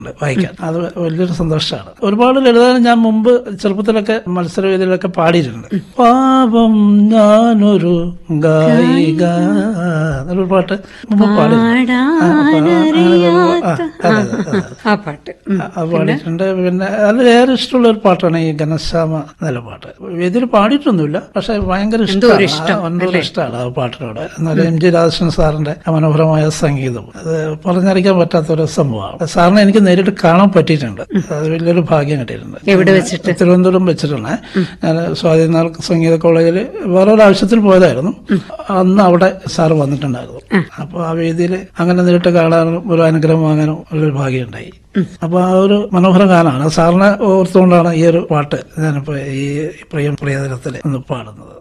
വായിക്കാൻ അത് വലിയൊരു സന്തോഷമാണ് ഒരുപാട് ലളിതഗാനം ഞാൻ മുമ്പ് ചെറുപ്പത്തിലൊക്കെ മത്സരവേദിയിലൊക്കെ പാടിയിട്ടുണ്ട് പാപം ഞാനൊരു ഗായിക എന്നൊരു പാട്ട് മുമ്പ് പാടിയിട്ടുണ്ട് ആ, അപ്പൊ അങ്ങനെ ഒരു- ആ, അതെ, അതെ, അതെ. ആ പാട്ട് ഉം. അത് പാടിയിട്ടുണ്ട് പിന്നെ അതിൽ ഏറെ ഇഷ്ടമുള്ള ഒരു പാട്ടാണ് ഈ ഘനശ്യാമ എന്നുള്ള പാട്ട് വേദിയിൽ പാടിയിട്ടൊന്നുമില്ല പക്ഷെ ഭയങ്കര ഇഷ്ടമാണ് ആ, എന്തോ ഒരു ഇഷ്ടമാണ് ആ പാട്ടിനോട് എന്നാലും എം ജി രാധാകൃഷ്ണൻ സാറിന്റെ ആ മനോഹരമായ സംഗീതം അത് പറഞ്ഞറിയിക്കാൻ പറ്റാത്ത ഒരു സംഭവമാണ് സാറിനെ എനിക്ക് നേരിട്ട് കാണാൻ പറ്റിയിട്ടുണ്ട് അത് വലിയൊരു ഭാഗ്യം കിട്ടിയിട്ടുണ്ട് എവിടെ വെച്ചിട്ട് തിരുവനന്തപുരം വെച്ചിട്ടാണ് ഞാൻ സ്വാധീനാൾ സംഗീത കോളേജിൽ വേറെ ഒരു ആവശ്യത്തിൽ പോയതായിരുന്നു അന്ന് അവിടെ സാറ് വന്നിട്ടുണ്ടായിരുന്നു അപ്പൊ ആ വേദിയിൽ അങ്ങനെ നേരിട്ട് കാണാനും ഒരു അനുഗ്രഹം വാങ്ങാനും ഒരു ഭാഗ്യം ഉണ്ടായി അപ്പൊ ആ ഒരു മനോഹര ഗാനമാണ് സാറിനെ ഓർത്തുകൊണ്ടാണ് ഈ ഒരു പാട്ട് ഞാനിപ്പോ ഈ പ്രിയം പ്രിയതരത്തിൽ ഒന്ന് പാടുന്നത്